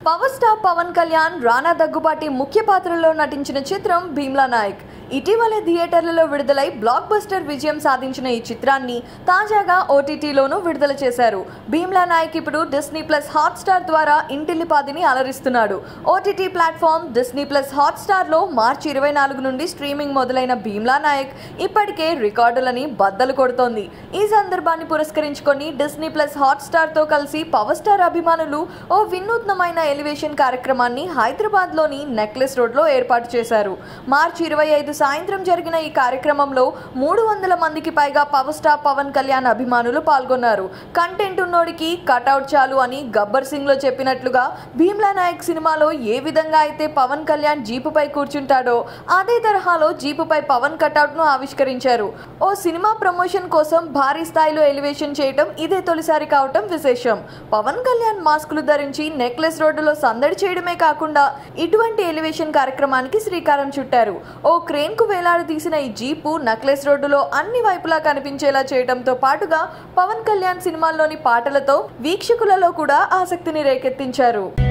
power star Pawan Kalyan Rana Daggubati ముఖ్య పాత్రలో నటించిన చిత్రం భీమ్లా నాయక్ ఇటీవలే థియేటర్లలో విడుదలై బ్లాక్ బస్టర్ విజయం సాధించిన ఈ చిత్రాన్ని తాజాగా ఓటీటీలోనూ విడుదల చేశారు భీమ్లా నాయక్ ఇప్పుడు డిస్నీ ప్లస్ హాట్స్టార్ ద్వారా ఇంటిల్లిపాదిని అలరిస్తున్నాడు ఓటీటీ ప్లాట్ఫామ్ డిస్నీ ప్లస్ హాట్స్టార్లో మార్చి ఇరవై నాలుగు నుండి స్ట్రీమింగ్ మొదలైన భీమ్లా నాయక్ ఇప్పటికే రికార్డులని బద్దలు కొడుతోంది ఈ సందర్భాన్ని పురస్కరించుకొని డిస్నీ ప్లస్ హాట్స్టార్తో కలిసి పవర్ స్టార్ అభిమానులు ఓ వినూత్నమైన ఎలివేషన్ కార్యక్రమాన్ని హైదరాబాద్లోని నెక్లెస్ రోడ్లో ఏర్పాటు చేశారు మార్చి ఇరవై ఐదు సాయంత్రం జరిగిన ఈ కార్యక్రమంలో మూడు వందల మందికి పైగా పవర్ స్టార్ పవన్ కళ్యాణ్ అభిమానులు పాల్గొన్నారు కంటెంట్ ఉన్నోడికి కటౌట్ చాలు అని గబ్బర్ సింగ్ లో చెప్పినట్లుగా భీమ్లా నాయక్ సినిమాలో ఏ విధంగా అయితే పవన్ కళ్యాణ్ జీపుపై కూర్చుంటాడో అదే తరహాలో జీపుపై పవన్ కటౌట్ ను ఆవిష్కరించారు ఓ సినిమా ప్రమోషన్ కోసం భారీ స్థాయిలో ఎలివేషన్ చేయటం ఇదే తొలిసారి కావటం విశేషం పవన్ కళ్యాణ్ మాస్కులు ధరించి నెక్లెస్ రోడ్డులో సందడి చేయడమే కాకుండా ఇటువంటి ఎలివేషన్ కార్యక్రమానికి శ్రీకారం చుట్టారు ఓ క్రేన్ కు వేలాడదీసిన ఈ జీపు నక్లెస్ రోడ్డులో అన్ని వైపులా కనిపించేలా చేయడంతో పాటుగా పవన్ కళ్యాణ్ సినిమాల్లోని పాటలతో వీక్షకులలో కూడా ఆసక్తిని రేకెత్తించారు